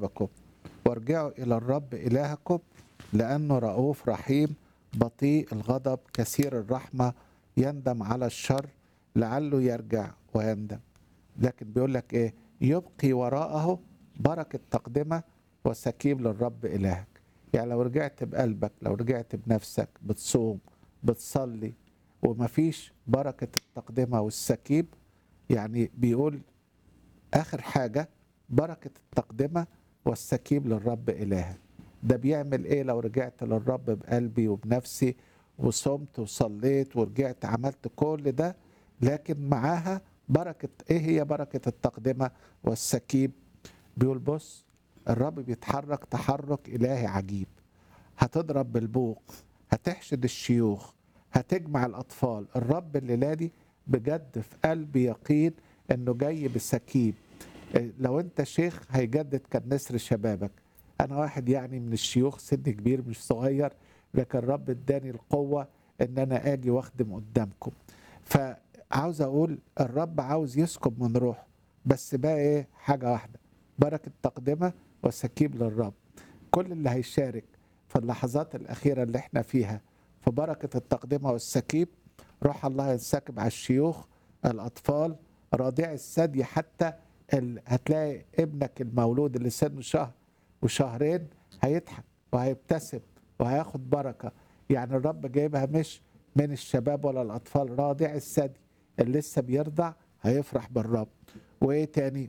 شبابكم وارجعوا إلى الرب إلهكم لأنه رؤوف رحيم بطيء الغضب كثير الرحمة يندم على الشر لعله يرجع ويندم لكن بيقول لك إيه يبقي وراءه بركة تقدمة وسكيب للرب إلهك يعني لو رجعت بقلبك لو رجعت بنفسك بتصوم بتصلي ومفيش بركة التقدمة والسكيب يعني بيقول آخر حاجة بركة التقدمة والسكيب للرب إلهك ده بيعمل إيه لو رجعت للرب بقلبي وبنفسي وصمت وصليت ورجعت عملت كل ده لكن معاها بركة إيه هي بركة التقدمة والسكيب بيقول بص الرب بيتحرك تحرك إلهي عجيب هتضرب بالبوق هتحشد الشيوخ هتجمع الأطفال الرب الليلة دي بجد في قلبي يقين إنه جاي بسكيب لو أنت شيخ هيجدد كالنسر شبابك أنا واحد يعني من الشيوخ سن كبير مش صغير لكن الرب اداني القوة إن أنا آجي وأخدم قدامكم فعاوز أقول الرب عاوز يسكب من روحه بس بقى إيه حاجة واحدة بركة تقدمة وسكيب للرب كل اللي هيشارك في اللحظات الأخيرة اللي احنا فيها في بركة التقدمة والسكيب روح الله ينسكب على الشيوخ الأطفال رضيع الثدي حتى ال... هتلاقي ابنك المولود اللي سنه شهر وشهرين هيضحك وهيبتسم وهياخد بركة يعني الرب جايبها مش من الشباب ولا الأطفال راضع الثدي اللي لسه بيرضع هيفرح بالرب وإيه تاني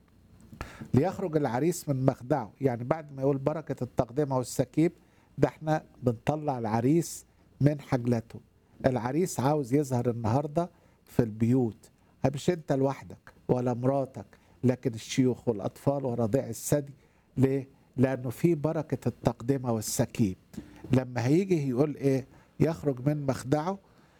ليخرج العريس من مخدعه يعني بعد ما يقول بركة التقدمة والسكيب ده احنا بنطلع العريس من حجلته العريس عاوز يظهر النهاردة في البيوت مش انت لوحدك ولا مراتك لكن الشيوخ والأطفال ورضيع الثدي ليه؟ لأنه في بركة التقدمة والسكيب لما هيجي يقول ايه يخرج من مخدعه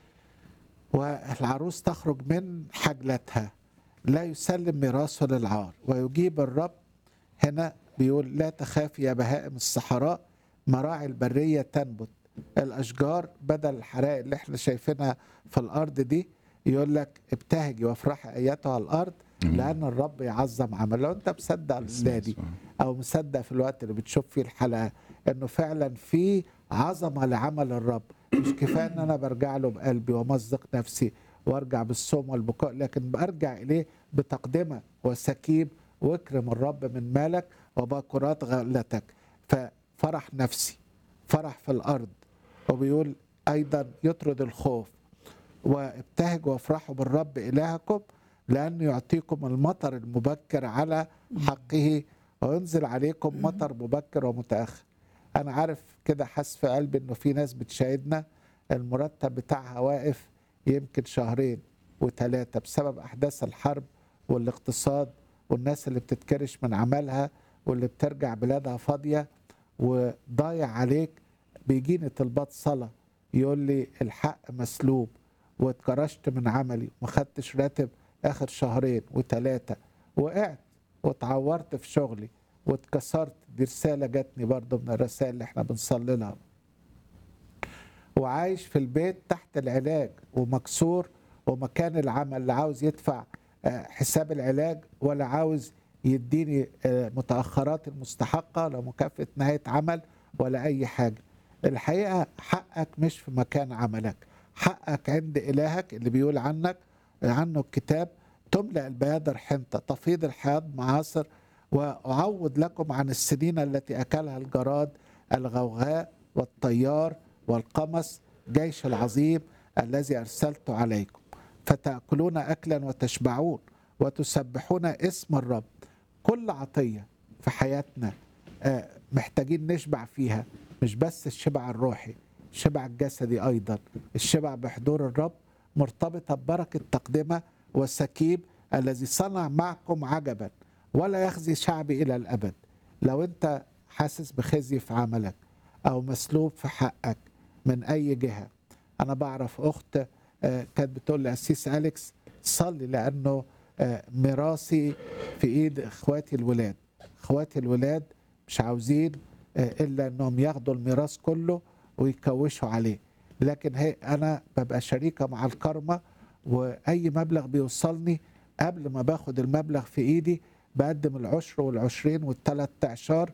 والعروس تخرج من حجلتها لا يسلم ميراثه للعار ويجيب الرب هنا بيقول لا تخاف يا بهائم الصحراء مراعي البرية تنبت الأشجار بدل الحرائق اللي احنا شايفينها في الأرض دي يقول لك ابتهجي وافرحي أيتها الأرض لأن الرب يعظم عمل لو أنت مصدق النادي أو مصدق في الوقت اللي بتشوف فيه الحلقة إنه فعلا في عظمة لعمل الرب مش كفاية إن أنا برجع له بقلبي ومصدق نفسي وارجع بالصوم والبكاء لكن برجع اليه بتقدمه وسكيب واكرم الرب من مالك وباكرات غلتك ففرح نفسي فرح في الارض وبيقول ايضا يطرد الخوف وابتهجوا وافرحوا بالرب الهكم لانه يعطيكم المطر المبكر على حقه وينزل عليكم مطر مبكر ومتاخر انا عارف كده حاسس في قلبي انه في ناس بتشاهدنا المرتب بتاعها واقف يمكن شهرين وثلاثة بسبب أحداث الحرب والاقتصاد والناس اللي بتتكرش من عملها واللي بترجع بلادها فاضية وضايع عليك بيجيني طلبات صلاة يقول لي الحق مسلوب واتكرشت من عملي وما خدتش راتب آخر شهرين وثلاثة وقعت واتعورت في شغلي واتكسرت دي رسالة جاتني برضو من الرسائل اللي احنا بنصلي لها وعايش في البيت تحت العلاج ومكسور ومكان العمل اللي عاوز يدفع حساب العلاج ولا عاوز يديني متأخرات المستحقة لا مكافأة نهاية عمل ولا أي حاجة الحقيقة حقك مش في مكان عملك حقك عند إلهك اللي بيقول عنك عنه الكتاب تملأ البيادر حنطة تفيض الحياة معاصر وأعوض لكم عن السنين التي أكلها الجراد الغوغاء والطيار والقمص جيش العظيم الذي ارسلت عليكم فتاكلون اكلا وتشبعون وتسبحون اسم الرب كل عطيه في حياتنا محتاجين نشبع فيها مش بس الشبع الروحي الشبع الجسدي ايضا الشبع بحضور الرب مرتبطه ببركه تقدمه والسكيب الذي صنع معكم عجبا ولا يخزي شعبي الى الابد لو انت حاسس بخزي في عملك او مسلوب في حقك من اي جهه انا بعرف اخت كانت بتقول لي اسيس اليكس صلي لانه ميراثي في ايد اخواتي الولاد اخواتي الولاد مش عاوزين الا انهم ياخدوا الميراث كله ويكوشوا عليه لكن هي انا ببقى شريكه مع الكرمه واي مبلغ بيوصلني قبل ما باخد المبلغ في ايدي بقدم العشر والعشرين والثلاث اعشار